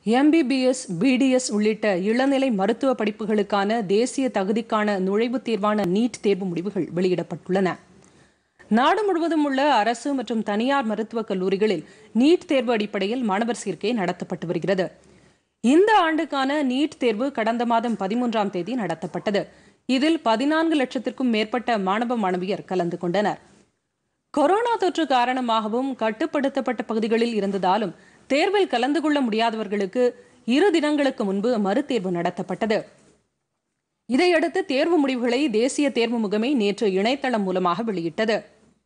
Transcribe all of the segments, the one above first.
MBBS BDS உள்ளிட்ட இளநிலை மருத்துவ படிப்புகளுக்கான தேசிய தகுதிக்கான நுழைவுத் தேர்வான நீட் தேர்வு முடிவுகள் வெளியிடப்பட்டுள்ளன நாடு முழுவதும் உள்ள அரசு மற்றும் தனியார் மருத்துவக் கல்லூரிகளில் நீட் தேர்வு அடிப்படையில் மாணவர் சேர்க்கை நடத்தப்பட்டு வருகிறது இந்த ஆண்டுக்கான நீட் தேர்வு கடந்த மாதம் பதிமூன்றாம் தேதி நடத்தப்பட்டது இதில் பதினான்கு லட்சத்திற்கும் மேற்பட்ட மாணவ மாணவியர் கலந்து கொண்டனர் கொரோனா தொற்று காரணமாகவும் கட்டுப்படுத்தப்பட்ட பகுதிகளில் இருந்ததாலும் தேர்வில் கலந்து கொள்ள முடியாதவர்களுக்கு இரு தினங்களுக்கு முன்பு மறுதேர்வு நடத்தப்பட்டது இதையடுத்து தேர்வு முடிவுகளை தேசிய தேர்வு முகமை நேற்று இணையதளம் மூலமாக வெளியிட்டது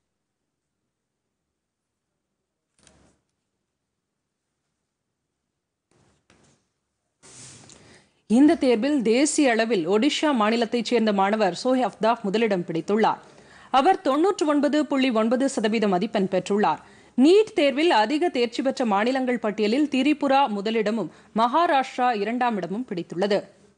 இந்த தேர்வில் தேசிய அளவில் ஒடிஷா மாநிலத்தைச் சேர்ந்த மாணவர் சோய் அஃப்தாப் முதலிடம் பிடித்துள்ளார் அவர் தொன்னூற்று ஒன்பது புள்ளி ஒன்பது சதவீத மதிப்பெண் பெற்றுள்ளார் நீட் தேர்வில் அதிக தேர்ச்சி பெற்ற மாநிலங்கள் பட்டியலில் திரிபுரா முதலிடமும் மகாராஷ்டிரா இரண்டாம் இடமும் பிடித்துள்ளது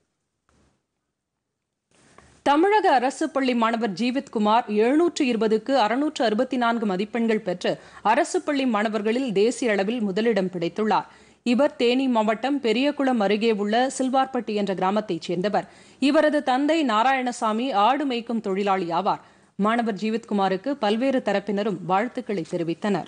தமிழக அரசு பள்ளி மாணவர் ஜீவித் குமார் எழுநூற்று இருபதுக்கு அறுநூற்று அறுபத்தி நான்கு மதிப்பெண்கள் பெற்று அரசு பள்ளி மாணவர்களில் தேசிய அளவில் முதலிடம் பிடித்துள்ளார் இவர் தேனி மாவட்டம் பெரியகுளம் அருகே உள்ள சில்வார்பட்டி என்ற கிராமத்தைச் சேர்ந்தவர் இவரது தந்தை நாராயணசாமி ஆடு மேய்க்கும் தொழிலாளி ஆவார் மாணவர் ஜீவித்குமாருக்கு பல்வேறு தரப்பினரும் வாழ்த்துக்களை தெரிவித்தனர்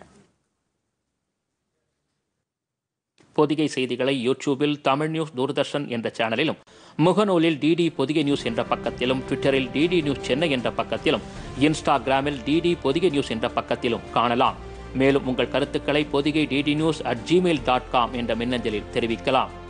பொதிகை செய்திகளை யூடியூபில் தமிழ் நியூஸ் தூர்தர்ஷன் என்ற சேனலிலும் முகநூலில் டிடி பொதிகை நியூஸ் என்ற பக்கத்திலும் ட்விட்டரில் டிடி நியூஸ் சென்னை என்ற பக்கத்திலும் இன்ஸ்டாகிராமில் டிடி பொதிகை நியூஸ் என்ற பக்கத்திலும் காணலாம் மேலும் உங்கள் கருத்துக்களை Podhigai DD news at Gmail dot com என்ற மின்னஞ்சலில் தெரிவிக்கலாம்